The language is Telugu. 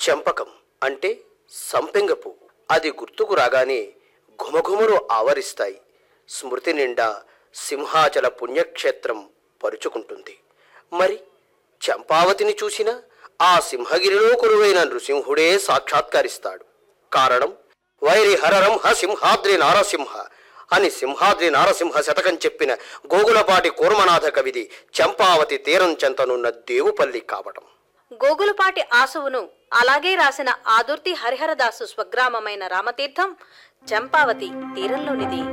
చెంపకం అంటే సంపెంగ పువ్వు అది గుర్తుకు రాగానే ఘుమఘుమలు ఆవరిస్తాయి స్మృతి నిండా సింహాచల పుణ్యక్షేత్రం పరుచుకుంటుంది మరి చంపావతిని చూసిన ఆ సింహగిరిలో కొలువైన నృసింహుడే సాక్షాత్కరిస్తాడు కారణం వైరి హరరంహ సింహాద్రి నారసింహ అని సింహాద్రి నారసింహ శతకం చెప్పిన గోగులపాటి కూర్మనాథ కవిది చంపావతి తీరం చెంతనున్న దేవుపల్లి కావటం గోగులపాటి ఆసువును అలాగే రాసిన ఆదుర్తి హరిహరదాసు స్వగ్రామమైన రామతీర్థం చంపావతి తీరంలోనిది